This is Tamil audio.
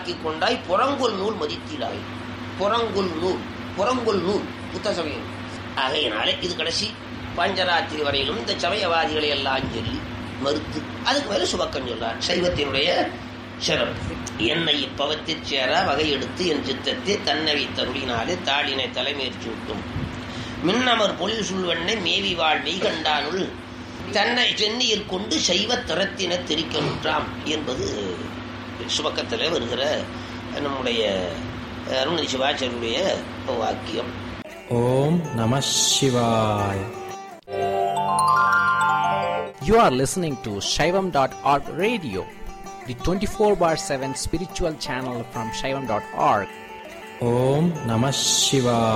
புறங்கூறாக்கி கொண்டாய் புறங்கொல் நூல் மதித்திடாய் புறங்கொல் நூல் புறங்கொல் நூல் புத்த சமயம் ஆகையினாலே இது கடைசி பஞ்சராத்திரி வரையிலும் இந்த சமயவாதிகளை எல்லாம் சொல்லி மறுத்து அதுக்கு மேல சுபக்கம் சொல்லார் சைவத்தினுடைய சிறப்பு என்னை இப்பவத்தில் சேர வகை எடுத்து என் சித்தத்தை தன்னவி தருளினாலே தாளினை தலைமையேற்று விட்டும் மின்னமர் பொழில் சுழ்வெண்ணை மேவி வாழ் மெய்கண்டானுள் தன்னை சென்னியில் கொண்டு சைவ தரத்தின திரிக்கணுற்றாம் என்பது சுபக்கத்தில் வருகிற நம்முடைய அருணதி சிவாச்சாரியுடைய வாக்கியம் ஓம் நம சிவாய் You are listening to Shaivam.org radio, the 24 bar 7 spiritual channel from Shaivam.org. ஓம் நம சிவாய்